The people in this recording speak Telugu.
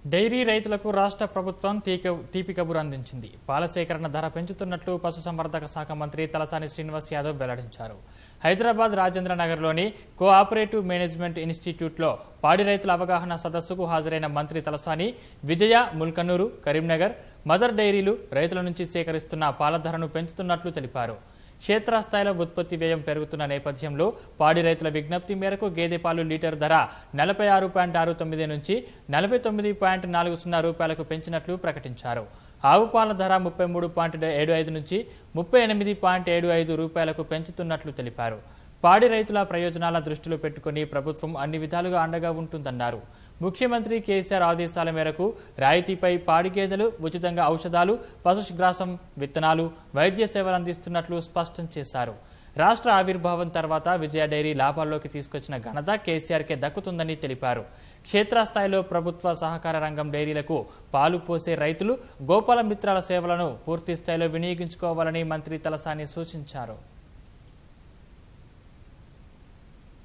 డైరీ రైతులకు రాష్ట్ర ప్రభుత్వం తీక తీపి కబురు అందించింది పాల సేకరణ ధర పెంచుతున్నట్లు పశుసంవర్ధక శాఖ మంత్రి తలసాని శ్రీనివాస్ యాదవ్ వెల్లడించారు హైదరాబాద్ రాజేంద్ర నగర్లోని కోఆపరేటివ్ మేనేజ్మెంట్ ఇన్స్టిట్యూట్లో పాడి రైతుల అవగాహన సదస్సుకు హాజరైన మంత్రి తలసాని విజయ ముల్కనూరు కరీంనగర్ మదర్ డైరీలు రైతుల నుంచి సేకరిస్తున్న పాల ధరను పెంచుతున్నట్లు తెలిపారు క్షేత్రస్థాయిలో ఉత్పత్తి వ్యయం పెరుగుతున్న నేపథ్యంలో పాడి రైతుల విజ్ఞప్తి మేరకు గేదె పాలు లీటర్ ధర నలభై ఆరు పాయింట్ ఆరు తొమ్మిది నుంచి నలభై తొమ్మిది పాయింట్ నాలుగు సున్నా రూపాయలకు పెంచినట్లు ప్రకటించారు ఆవు పాల ధర ముప్పై మూడు పాయింట్ ఏడు ఐదు నుంచి ముప్పై ఎనిమిది పాయింట్ ఏడు ఐదు రూపాయలకు పెంచుతున్నట్లు తెలిపారు పాడి రైతుల ప్రయోజనాల దృష్టిలో పెట్టుకుని ప్రభుత్వం అన్ని విధాలుగా అండగా ఉంటుందన్నారు ముఖ్యమంత్రి కేసీఆర్ ఆదేశాల మేరకు రాయితీపై పాడి గేదెలు ఉచితంగా ఔషధాలు పశుగ్రాసం విత్తనాలు వైద్య సేవలు అందిస్తున్నట్లు స్పష్టం చేశారు రాష్ట్ర ఆవిర్భావం తర్వాత విజయ డైరీ లాభాల్లోకి తీసుకొచ్చిన ఘనత కేసీఆర్కే దక్కుతుందని తెలిపారు క్షేత్రస్థాయిలో ప్రభుత్వ సహకార రంగం డైరీలకు పాలు పోసే రైతులు గోపాల మిత్రాల సేవలను పూర్తి స్థాయిలో వినియోగించుకోవాలని మంత్రి తలసాని సూచించారు